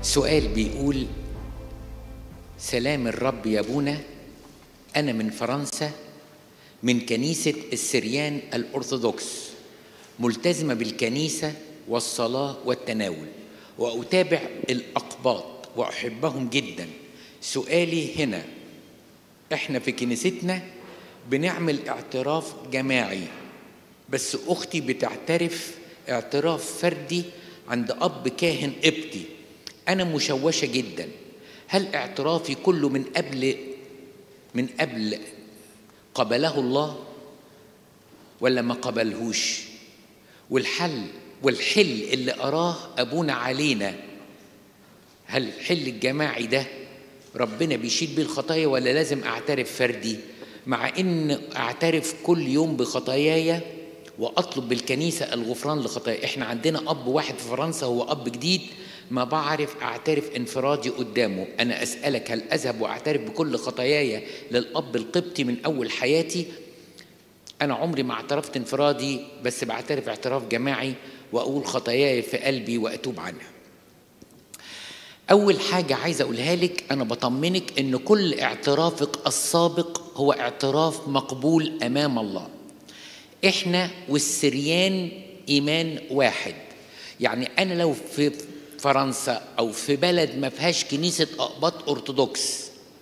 سؤال بيقول سلام الرب يا ابونا انا من فرنسا من كنيسه السريان الارثوذكس ملتزمه بالكنيسه والصلاه والتناول واتابع الاقباط واحبهم جدا سؤالي هنا احنا في كنيستنا بنعمل اعتراف جماعي بس اختي بتعترف اعتراف فردي عند اب كاهن قبطي انا مشوشه جدا هل اعترافي كله من قبل من قبل قبله الله ولا ما قبلهوش والحل والحل اللي أراه أبونا علينا هل الحل الجماعي ده ربنا بيشيل بيه الخطايا ولا لازم أعترف فردي مع إن أعترف كل يوم بخطاياي وأطلب بالكنيسة الغفران لخطايا إحنا عندنا أب واحد في فرنسا هو أب جديد ما بعرف أعترف انفرادي قدامه أنا أسألك هل أذهب وأعترف بكل خطاياي للأب القبطي من أول حياتي أنا عمري ما اعترفت انفرادي بس بعترف اعتراف جماعي وأقول خطاياي في قلبي وأتوب عنها أول حاجة عايز أقولها لك أنا بطمنك إن كل اعترافك السابق هو اعتراف مقبول أمام الله إحنا والسريان إيمان واحد يعني أنا لو في فرنسا أو في بلد ما فيهاش كنيسة أقباط أرثوذكس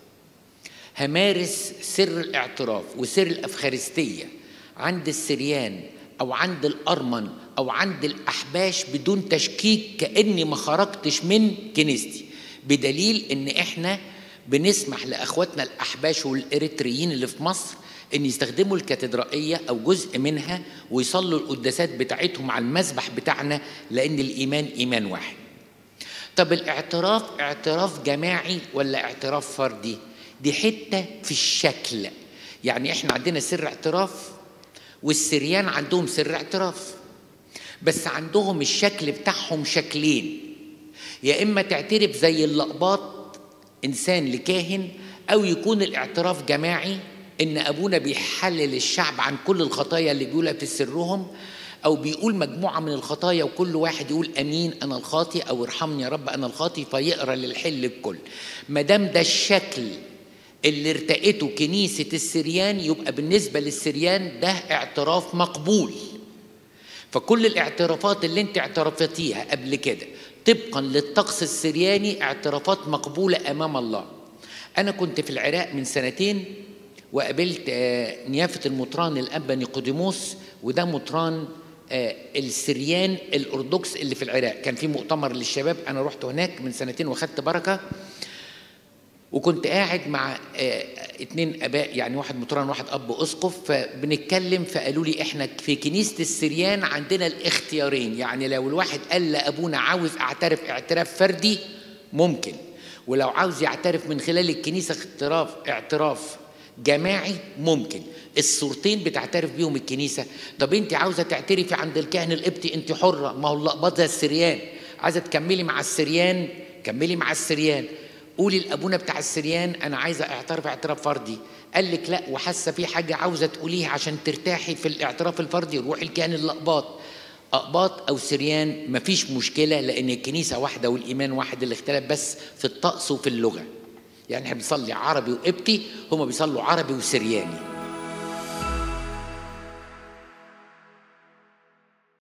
همارس سر الاعتراف وسر الأفخارستية عند السريان أو عند الأرمن أو عند الأحباش بدون تشكيك كأني ما خرجتش من كنيستي بدليل إن إحنا بنسمح لأخواتنا الأحباش والإريتريين اللي في مصر إن يستخدموا الكاتدرائية أو جزء منها ويصلوا القداسات بتاعتهم على المسبح بتاعنا لأن الإيمان إيمان واحد طب الاعتراف اعتراف جماعي ولا اعتراف فردي دي حتة في الشكل يعني احنا عندنا سر اعتراف والسريان عندهم سر اعتراف بس عندهم الشكل بتاعهم شكلين يا اما تعترف زي اللقباط انسان لكاهن او يكون الاعتراف جماعي ان ابونا بيحلل الشعب عن كل الخطايا اللي بيقولها في سرهم او بيقول مجموعه من الخطايا وكل واحد يقول امين انا الخاطي او ارحمني يا رب انا الخاطي فيقرا للحل الكل ما دام ده الشكل اللي ارتقته كنيسه السريان يبقى بالنسبه للسريان ده اعتراف مقبول فكل الاعترافات اللي انت اعترفتيها قبل كده طبقا للطقس السرياني اعترافات مقبوله امام الله انا كنت في العراق من سنتين وقابلت نيافه المطران الانبا نيقوديموس وده مطران السريان الارثوذكس اللي في العراق كان في مؤتمر للشباب انا رحت هناك من سنتين واخدت بركه وكنت قاعد مع اتنين اباء يعني واحد مطران واحد اب اسقف فبنتكلم فقالوا لي احنا في كنيسه السريان عندنا الاختيارين يعني لو الواحد قال لابونا عاوز اعترف اعتراف فردي ممكن ولو عاوز يعترف من خلال الكنيسه اعتراف اعتراف جماعي ممكن الصورتين بتعترف بيهم الكنيسه طب انت عاوزه تعترفي عند الكاهن القبطي انت حره ما هو اللقباط زي السريان عايزه تكملي مع السريان كملي مع السريان قولي لابونا بتاع السريان انا عايزه اعترف اعتراف فردي قال لك لا وحاسه في حاجه عاوزه تقوليها عشان ترتاحي في الاعتراف الفردي روحي الكاهن الاقباط اقباط او سريان مفيش مشكله لان الكنيسه واحده والايمان واحد اللي اختلف بس في الطقس وفي اللغه يعني احنا بنصلي عربي وقبطي هما بيصلوا عربي وسرياني